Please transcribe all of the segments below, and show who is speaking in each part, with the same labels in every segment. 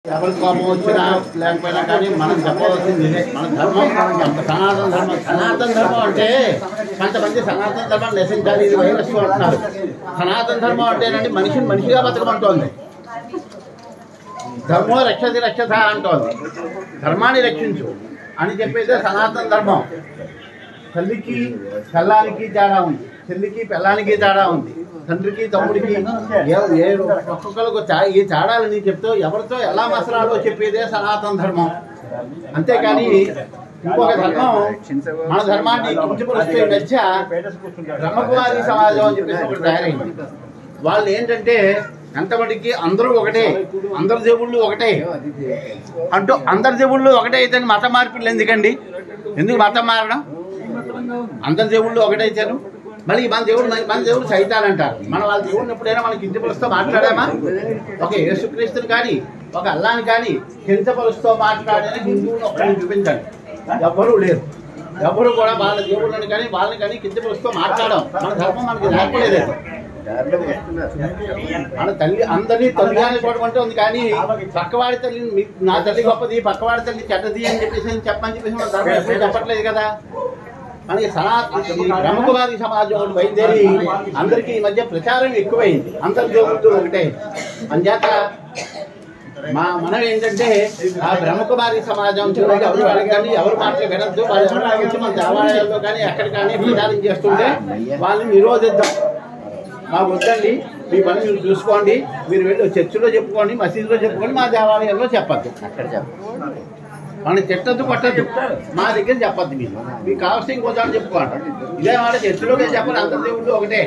Speaker 1: ఎవరి కోపం వచ్చినా లేకపోయినా కానీ మనం చెప్పవలసింది ఇదే. మన ధర్మం సనాతన ధర్మం సనాతన ధర్మం అంటే కొంతమంది సనాతన ధర్మం నశించాలి ఇది వైరస్ అంటున్నారు సనాతన ధర్మం అంటేనండి మనిషిని మనిషిగా బతకమంటోంది ధర్మో రక్షతి రక్షత అంటోంది ధర్మాన్ని రక్షించు అని చెప్పేదే సనాతన ధర్మం తల్లికి పెళ్ళానికి తేడా ఉంది చెల్లికి పెళ్ళానికి తేడా ఉంది తండ్రికి తమ్ముడికి ఏ- ఏ ఒక్కొక్కరికి చా- ఈ తేడాలని చెప్తూ ఎవరితో ఎలా మసలాలో చెప్పేదే సనాతన ధర్మం అంతేకాని ఇంకొక ధర్మం మన ధర్మాన్ని కించపరుస్తూ ఈ మధ్య బ్రహ్మకుమారి సమాజం అని చెప్పేసి ఒకటి తయారైంది వాళ్ళు ఏంటంటే ఎంతమటికి అందరూ ఒకటే అందరు దేవుళ్ళు ఒకటే అంటూ అందరి దేవుళ్ళు ఒకటే అయితే మత మార్పిళ్ళు ఎందుకండి ఎందుకు మతం మారడం అందరి దేవుళ్ళు ఒకటైతేను మళ్ళీ మన దేవుడు మన- మన దేవుడు సైతాన్ అంటారు మన వాళ్ళ దేవుడిని ఎప్పుడైనా మనకి కించపరుస్తూ మాట్లాడామా ఒక యేసుక్రీస్తుని కానీ ఒక అల్లాని కానీ కించపరుస్తూ మాట్లాడని హిందువుని ఒక్కరిని చూపించండి ఎవ్వరూ లేరు ఎవరు కూడా వాళ్ళ దేవుళ్ళని కానీ వాళ్ళని కానీ కించపరుస్తూ మాట్లాడడం మన ధర్మం మనకి నేర్పలేదు మన తల్లి అందరినీ తల్లిగానే చూడమంటే ఉంది కానీ పక్కవాడి తల్లి మీ- నా తల్లి గొప్పది పక్కవాడి తల్లి చెడ్డది అని చెప్పేసి చెప్పని చెప్పేసి మన ధర్మం ఎప్పుడూ చెప్పట్లేదు కదా మనకి సనాతన బ్రహ్మకుమారి సమాజం ఒకటి బయలుదేరి అందరికీ ఈ మధ్య ప్రచారం ఎక్కువైంది అందరి దేవుడు ఒకటే అంచేత మా మనం ఏంటంటే ఆ బ్రహ్మకుమారి సమాజం చూడండి ఎవరు వెళ్ళకండి ఎవరు మాటలు వినద్దు వాళ్ళు ఎవరైనా వచ్చి మన దేవాలయాల్లో కానీ ఎక్కడ కానీ ప్రచారం చేస్తుంటే వాళ్ళని నిరోధిద్దాం మాకు వద్దండి మీ పని మీరు చూసుకోండి మీరు వెళ్ళి చర్చిలో చెప్పుకోండి మసీదులో చెప్పుకోండి మా దేవాలయాల్లో చెప్పద్దు
Speaker 2: అక్కడ చెప్పండి
Speaker 1: మనం తిట్టద్దు కొట్టద్దు మా దగ్గర చెప్పద్దు మీరు మీకు కావాల్సిన ఇంకో చోట చెప్పుకోండి ఇదే మాట చర్చిలోకి చెప్పరు అంత దేవుళ్ళు ఒకటే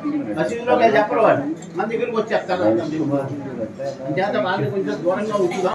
Speaker 1: మసీదులోకి చెప్పరు వాళ్ళు మన దగ్గరికి వచ్చి చెప్తారు అంత దేవుళ్ళు. అంచేత వాళ్ళని కొంచెం దూరంగా ఉంచుదాం